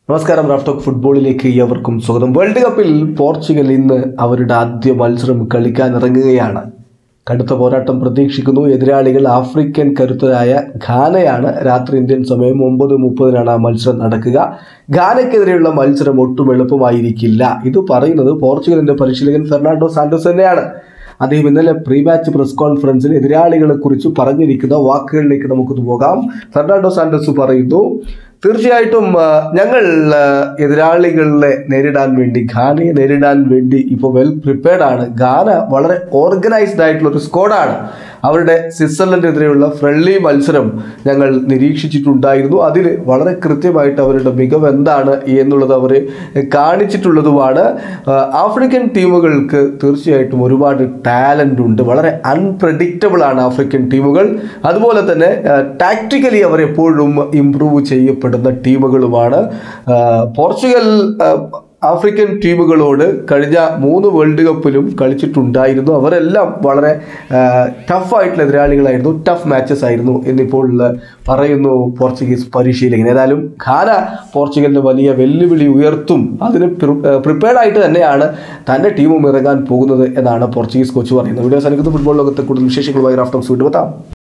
നമസ്കാരം റാഫ്റ്റോക്ക് ഫുട്ബോളിലേക്ക് ഏവർക്കും സ്വാഗതം വേൾഡ് കപ്പിൽ പോർച്ചുഗൽ ഇന്ന് അവരുടെ ആദ്യ മത്സരം കളിക്കാൻ ഇറങ്ങുകയാണ് കടുത്ത പോരാട്ടം പ്രതീക്ഷിക്കുന്നു എതിരാളികൾ ആഫ്രിക്കൻ കരുത്തരായ ഘാനയാണ് രാത്രി ഇന്ത്യൻ സമയം ഒമ്പത് മുപ്പതിനാണ് ആ മത്സരം നടക്കുക ഘാനയ്ക്കെതിരെയുള്ള മത്സരം ഒട്ടും എളുപ്പമായിരിക്കില്ല ഇത് പറയുന്നത് പോർച്ചുഗലിന്റെ പരിശീലകൻ ഫെർണാണ്ടോ സാന്റോസ് തന്നെയാണ് അദ്ദേഹം ഇന്നലെ പ്രീ മാച്ച് പ്രസ് കോൺഫറൻസിൽ എതിരാളികളെ കുറിച്ച് പറഞ്ഞിരിക്കുന്ന വാക്കുകളിലേക്ക് നമുക്കൊന്ന് പോകാം ഫെർണാണ്ടോ സാന്റോസ് പറയുന്നു തീർച്ചയായിട്ടും ആ, ഞങ്ങൾ ആ, എതിരാളികളെ നേരിടാൻ വേണ്ടി ഘാനയെ നേരിടാൻ വേണ്ടി ഇപ്പോൾ വെൽ പ്രിപ്പയർഡ് ആണ് ഘാന വളരെ ഓർഗനൈസ്ഡ് ആയിട്ടുള്ള ഒരു സ്ക്വാഡാണ് അവരുടെ സ്വിറ്റ്സർലൻഡിനെതിരെയുള്ള ഫ്രണ്ട്ലി മത്സരം ഞങ്ങൾ നിരീക്ഷിച്ചിട്ടുണ്ടായിരുന്നു അതിൽ വളരെ കൃത്യമായിട്ട് അവരുടെ മികവ് എന്താണ് എന്നുള്ളത് അവർ കാണിച്ചിട്ടുള്ളതുമാണ് ആ, ആഫ്രിക്കൻ ടീമുകൾക്ക് തീർച്ചയായിട്ടും ഒരുപാട് ടാലൻ്റ് ഉണ്ട് വളരെ അൺപ്രഡിക്റ്റബിൾ ആണ് ആഫ്രിക്കൻ ടീമുകൾ അതുപോലെ തന്നെ ടാക്ടിക്കലി അവർ എപ്പോഴും ഇംപ്രൂവ് ചെയ്യപ്പെടുന്ന ടീമുകളുമാണ് ആ, പോർച്ചുഗൽ ആ, ആഫ്രിക്കൻ ടീമുകളോട് കഴിഞ്ഞ മൂന്ന് വേൾഡ് കപ്പിലും കളിച്ചിട്ടുണ്ടായിരുന്നു അവരെല്ലാം വളരെ ടഫായിട്ടുള്ള എതിരാളികളായിരുന്നു ടഫ് മാച്ചസ് ആയിരുന്നു എന്നിപ്പോൾ ആ, പറയുന്നു പോർച്ചുഗീസ് പരിശീലകൻ ഏതായാലും ഖാന പോർച്ചുഗലിന് വലിയ വെല്ലുവിളി ഉയർത്തും അതിന് പ്രിപ്പയർഡ് ആയിട്ട് തന്നെയാണ് തൻ്റെ ടീമും ഇറങ്ങാൻ പോകുന്നത് എന്നാണ് പോർച്ചുഗീസ് കോച്ച് പറയുന്നത് വീഡിയോ സാധിക്കുന്ന ഫുട്ബോൾ ലോകത്തെ കൂടുതൽ വിശേഷങ്ങളുമായി റാഫ്റ്റോക്സ് വിട്ടുവെത്താം